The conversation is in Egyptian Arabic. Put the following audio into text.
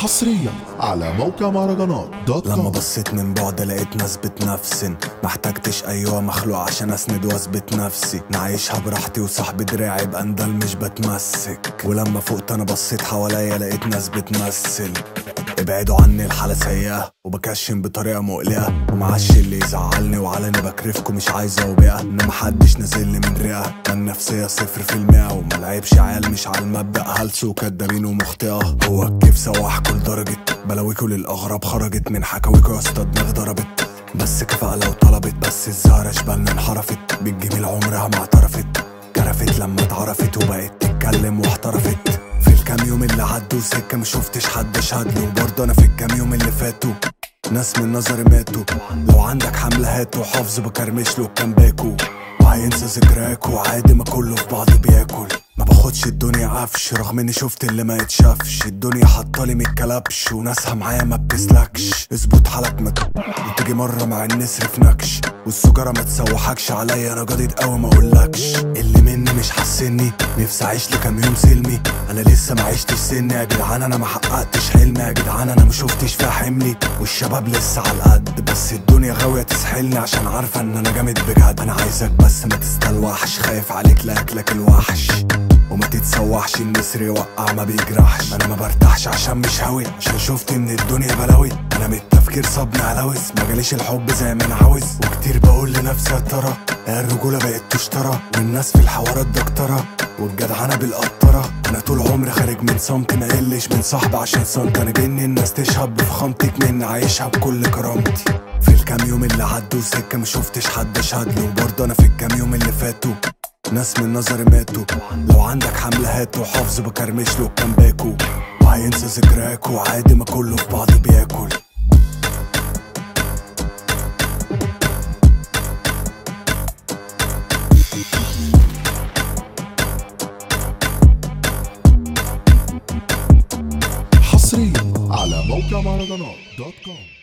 حصريا على موقع مهرجانات دوت لما كوم بصيت من بعد لقيت ناس بتنفسن محتاجتش ايوه مخلوق عشان اسند واثبت نفسي نعيشها براحتي وصاحبي دراعي بأندل مش بتمسك ولما فقت انا بصيت حواليا لقيت ناس بتمثل ابعدوا عني الحالة سيئة وبكشم بطريقة مقلقة ومعاش اللي يزعلني وعلني بكرفكم مش عايزة وبقى ان محدش نازل لي من رئة النفسية صفر في المئة وملعبش عيال مش على المبدأ هلس وكدابين ومخطئة هو الكيف سواح كل درجة بلاويكوا للأغراب خرجت من حكاويكوا يا اسطى دماغ ضربت بس كفاءة لو طلبت بس الزهرة شبالنا انحرفت بالجميل عمرها ما اعترفت كرفت لما اتعرفت وبقت تتكلم واحترفت في الكام يوم اللي عدوا سكة ما شفتش حد شهد له وبرضه انا في الكام يوم اللي فاتوا ناس من نظري ماتوا لو عندك حملة هاتوا حافظ بكرمش له كان باكو وهينسى ذكرياك وعادي ما كله في بعضه بياكل ما باخدش الدنيا عفش رغم اني شفت اللي ما يتشافش الدنيا حطالي من الكلبش وناسها معايا ما بتسلكش اظبط حالك ما ت- وتيجي مرة مع النسر في نكش والسجارة ما تسوحكش عليا انا جديد قوي ما اقولكش اللي مني مش حاسني نفسي اعيش لي كام يوم سلمي انا لسه ما عشتش سني يا جدعان انا ما حققتش حلمي يا جدعان انا ما شفتش فيها حملي والشباب لسه على القد بس الدنيا غاوية تسحلني عشان عارفة ان انا جامد بجد انا عايزك بس ما تستلوحش خايف عليك لاكلك الوحش وما تتسوحش النسر يوقع ما بيجرحش انا ما برتاحش عشان مش هاوي عشان شفت من الدنيا بلاوي انا من التفكير صابني علوس ما جاليش الحب زي ما انا عاوز وكتير بقول لنفسي يا ترى الرجوله بقت تشترى والناس في الحوارات دكتره والجدعنه بالقطره انا طول عمري خارج من صمت ما قلش من صاحبي عشان صمت انا جني الناس تشهد بفخامتك مني عايشها بكل كرامتي في الكام يوم اللي عدوا سكه ما شفتش حد شهد له وبرضه انا في الكام يوم اللي فاتوا ناس من نظري ماتوا لو عندك حملة هاتوا حافظ بكرمش له كان باكو وهينسى ذكرياك وعادي ما كله في بعضه بياكل حصريا على موقع مهرجانات دوت كوم